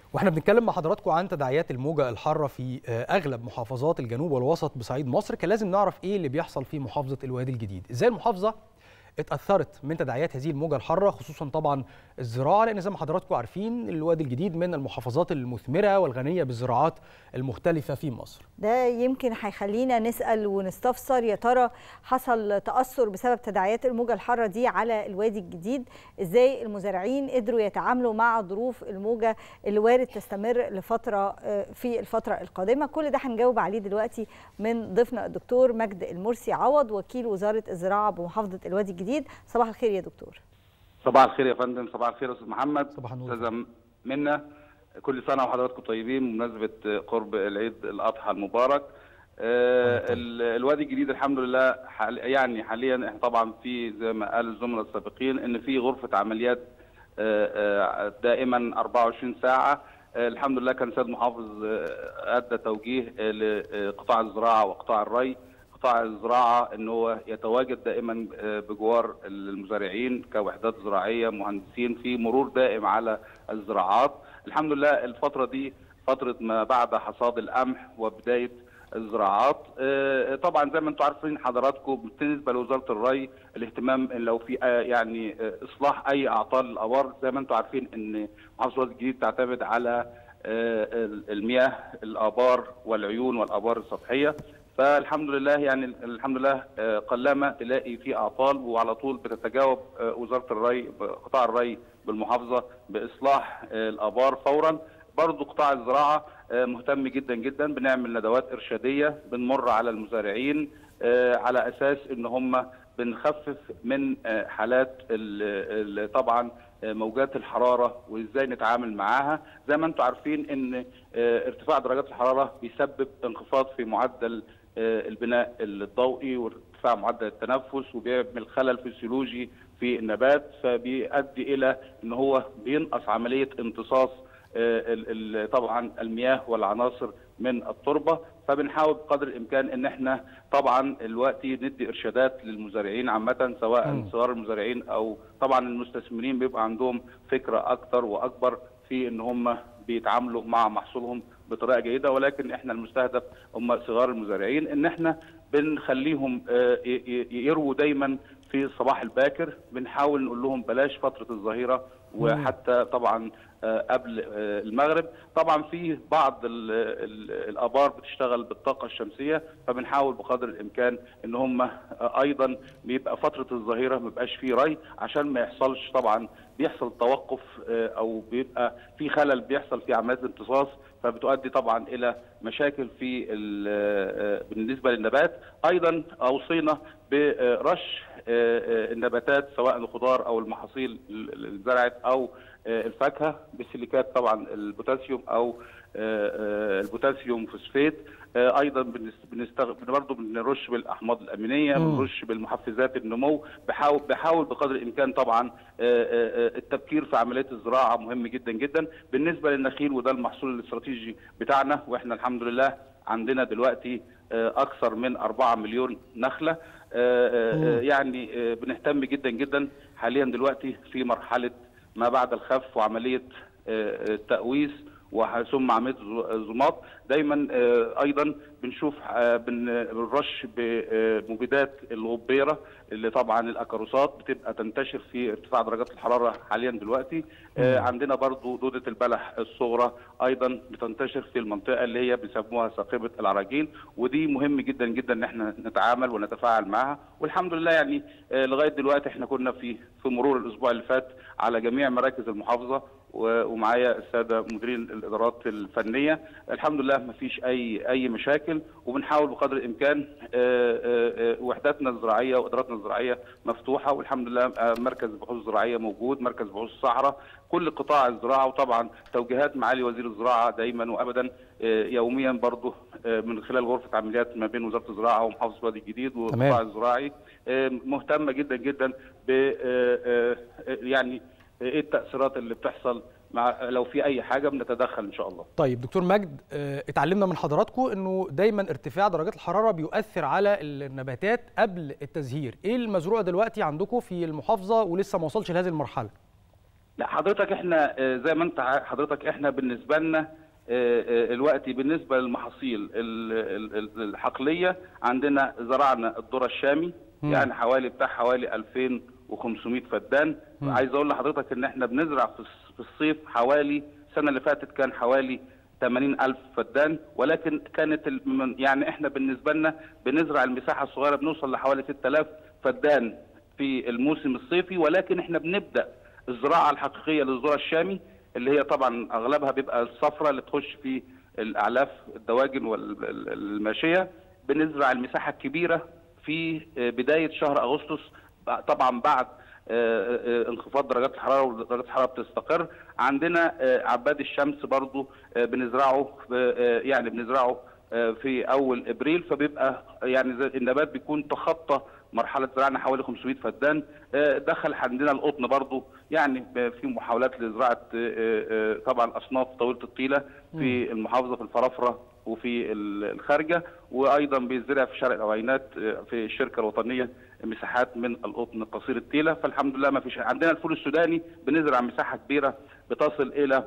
واحنا بنتكلم مع حضراتكم عن تداعيات الموجة الحارة في أغلب محافظات الجنوب والوسط بصعيد مصر كان لازم نعرف إيه اللي بيحصل في محافظة الوادي الجديد إزاي المحافظة اتأثرت من تداعيات هذه الموجة الحارة خصوصا طبعا الزراعة لأن زي ما حضراتكم عارفين الوادي الجديد من المحافظات المثمرة والغنية بالزراعات المختلفة في مصر ده يمكن هيخلينا نسأل ونستفسر يا ترى حصل تأثر بسبب تداعيات الموجة الحارة دي على الوادي الجديد ازاي المزارعين قدروا يتعاملوا مع ظروف الموجة اللي وارد تستمر لفترة في الفترة القادمة كل ده هنجاوب عليه دلوقتي من ضيفنا الدكتور مجد المرسي عوض وكيل وزارة الزراعة بمحافظة الوادي الجديد صباح الخير يا دكتور صباح الخير يا فندم صباح الخير يا استاذ محمد صباح النور استاذه منا كل سنه وحضراتكم طيبين بمناسبه قرب العيد الاضحى المبارك آه الوادي الجديد الحمد لله حال يعني حاليا احنا طبعا في زي ما قال الزملاء السابقين ان في غرفه عمليات آه آه دائما 24 ساعه الحمد لله كان سيد محافظ ادى توجيه لقطاع الزراعه وقطاع الري قطاع الزراعه ان هو يتواجد دائما بجوار المزارعين كوحدات زراعيه مهندسين في مرور دائم على الزراعات الحمد لله الفتره دي فتره ما بعد حصاد القمح وبدايه الزراعات طبعا زي ما انتم عارفين حضراتكم بالنسبه لوزاره الري الاهتمام لو في يعني اصلاح اي اعطال الابار زي ما انتم عارفين ان محافظه الوادي الجديد تعتمد على المياه الابار والعيون والابار السطحيه فالحمد لله يعني الحمد لله قلما تلاقي في اعطال وعلى طول بتتجاوب وزاره الري قطاع الري بالمحافظه باصلاح الابار فورا برضه قطاع الزراعه مهتم جدا جدا بنعمل ندوات ارشاديه بنمر على المزارعين على اساس ان هم بنخفف من حالات طبعا موجات الحراره وازاي نتعامل معاها زي ما انتم عارفين ان ارتفاع درجات الحراره بيسبب انخفاض في معدل البناء الضوئي وارتفاع معدل التنفس وبيعمل خلل فسيولوجي في النبات فبيؤدي الى ان هو بينقص عمليه امتصاص طبعا المياه والعناصر من التربه فبنحاول بقدر الامكان ان احنا طبعا دلوقتي ندي ارشادات للمزارعين عامه سواء صغار المزارعين او طبعا المستثمرين بيبقى عندهم فكره اكتر واكبر في ان هم بيتعاملوا مع محصولهم بطريقه جيده ولكن احنا المستهدف هم صغار المزارعين ان احنا بنخليهم يرووا دايما في الصباح الباكر بنحاول نقول لهم بلاش فتره الظهيره وحتى طبعا قبل المغرب طبعا في بعض ال ال الابار بتشتغل بالطاقه الشمسيه فبنحاول بقدر الامكان ان هم ايضا بيبقى فتره الظهيره ما بيبقاش فيه ري عشان ما يحصلش طبعا بيحصل توقف او بيبقى في خلل بيحصل في عمليات الامتصاص فبتؤدي طبعا الى مشاكل في بالنسبه للنبات ايضا اوصينا برش النباتات سواء الخضار او المحاصيل اللي زرعت او الفاكهه بسيليكات طبعا البوتاسيوم او البوتاسيوم فوسفات ايضا بنستغ... برضه بنرش بالاحماض الامينيه بنرش بالمحفزات النمو بحاول بحاول بقدر الامكان طبعا التبكير في عمليات الزراعه مهم جدا جدا بالنسبه للنخيل وده المحصول الاستراتيجي بتاعنا واحنا الحمد لله عندنا دلوقتي اكثر من 4 مليون نخله يعني بنهتم جدا جدا حاليا دلوقتي في مرحله ما بعد الخف وعمليه التأويس ثم عمليه الزماط دايما ايضا بنشوف بنرش بمبيدات الغبيره اللي طبعا الاكاروسات بتبقى تنتشر في ارتفاع درجات الحراره حاليا دلوقتي عندنا برضو دوده البلح الصغرى ايضا بتنتشر في المنطقه اللي هي بيسموها ثاقبه العراجيل ودي مهم جدا جدا ان احنا نتعامل ونتفاعل معها والحمد لله يعني لغايه دلوقتي احنا كنا في في مرور الاسبوع اللي فات على جميع مراكز المحافظه ومعايا الساده مديرين الادارات الفنيه الحمض لله ما فيش اي اي مشاكل وبنحاول بقدر الامكان وحداتنا الزراعيه واداراتنا الزراعيه مفتوحه والحمد لله مركز بحوث زراعيه موجود مركز بحوث الصحراء كل قطاع الزراعه وطبعا توجيهات معالي وزير الزراعه دايما وابدا يوميا برضه من خلال غرفه عمليات ما بين وزاره الزراعه ومحافظه الوادي الجديد والقطاع الزراعي مهتمه جدا جدا ب يعني ايه التاثيرات اللي بتحصل مع لو في اي حاجه بنتدخل ان شاء الله. طيب دكتور مجد اتعلمنا من حضراتكم انه دايما ارتفاع درجات الحراره بيؤثر على النباتات قبل التزهير، ايه المزروع دلوقتي عندكم في المحافظه ولسه ما وصلش لهذه المرحله؟ لا حضرتك احنا آه، زي ما انت ع- حضرتك احنا بالنسبه لنا آه، آه، الوقت بالنسبه للمحاصيل ال- ال- ال- الحقليه عندنا زرعنا الذره الشامي مم. يعني حوالي بتاع حوالي 2500 فدان مم. عايز اقول لحضرتك ان احنا بنزرع في الص- في الصيف حوالي السنه اللي فاتت كان حوالي 80 ألف فدان ولكن كانت ال- من- يعني احنا بالنسبة لنا بنزرع المساحة الصغيرة بنوصل لحوالي 6000 فدان في الموسم الصيفي ولكن احنا بنبدأ الزراعة الحقيقية للذرة الشامي اللي هي طبعا أغلبها بيبقى الصفرة اللي تخش في الأعلاف الدواجن والماشية بنزرع المساحة الكبيرة في بداية شهر أغسطس طبعا بعد آه، آه، انخفاض درجات الحراره ودرجات الحراره بتستقر عندنا آه، عباد الشمس برضو آه، بنزرعه في- آه، يعني بنزرعه آه، في اول ابريل فبيبقى يعني زي النبات بيكون تخطى مرحله زراعنا حوالي 500 فدان آه، دخل عندنا القطن برضو يعني في محاولات لزراعه آه، آه، طبعا اصناف طويله الطيله في المحافظه في الفرافره وفي ال- الخارجه وايضا بيزرع في شرق العوينات آه، في الشركه الوطنيه مساحات من القطن قصير التيله فالحمد لله ما فيش عندنا الفول السوداني بنزرع مساحه كبيره بتصل الى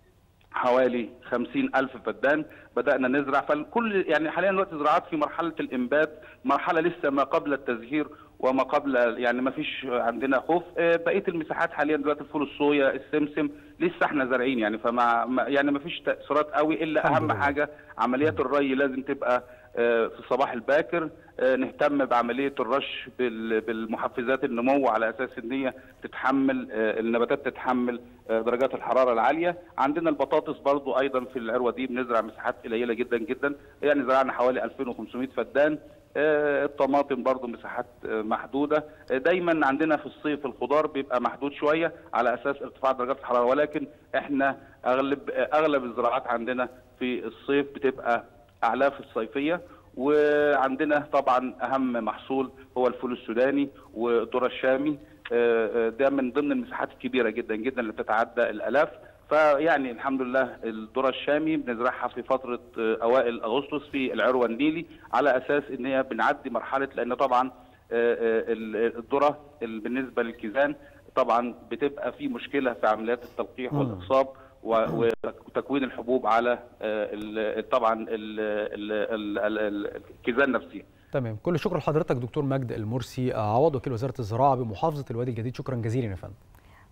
حوالي خمسين ألف فدان بدأنا نزرع فالكل يعني حاليا دلوقتي زراعات في مرحلة الإنبات مرحلة لسه ما قبل التزهير وما قبل يعني ما فيش عندنا خوف آه، بقية المساحات حاليا دلوقتي الفول الصويا السمسم لسه احنا زارعين يعني فما ما- يعني ما فيش تأثيرات قوي إلا الحمد أهم لله. حاجة عمليات الري لازم تبقى آه، في الصباح الباكر آه، نهتم بعملية الرش بال- بالمحفزات النمو على أساس إن هي تتحمل آه، النباتات تتحمل آه، درجات الحرارة العالية عندنا البطاطس برضو أيضا في العروة دي بنزرع مساحات قليلة جدا جدا يعني زرعنا حوالي 2500 فدان آه، الطماطم برضو مساحات آه، محدودة آه، دايما عندنا في الصيف الخضار بيبقى محدود شوية على أساس ارتفاع درجات الحرارة ولكن احنا أغلب آه، أغلب الزراعات عندنا في الصيف بتبقى أعلاف الصيفية وعندنا طبعا أهم محصول هو الفول السوداني والذرة الشامي آه، آه، ده من ضمن المساحات الكبيرة جدا جدا اللي بتتعدى الآلاف فيعني الحمم لله الذرة الشامي بنزرعها في فترة آه، أوائل أغسطس في العروة النيلي على أساس إن هي بنعدي مرحلة لأن طبعا آه، آه، ال- الذرة ال- بالنسبة للكيزان طبعا بتبقى في مشكلة في عمليات التلقيح مم. والإخصاب و- وتكوين الحبوب على آه، ال- طبعا ال- ال- ال- ال- الكيزان نفسها تمام كل الشكر لحضرتك دكتور مجد المرسي عوض وكيل وزاره الزراعه بمحافظه الوادي الجديد شكرا جزيلا يا فندم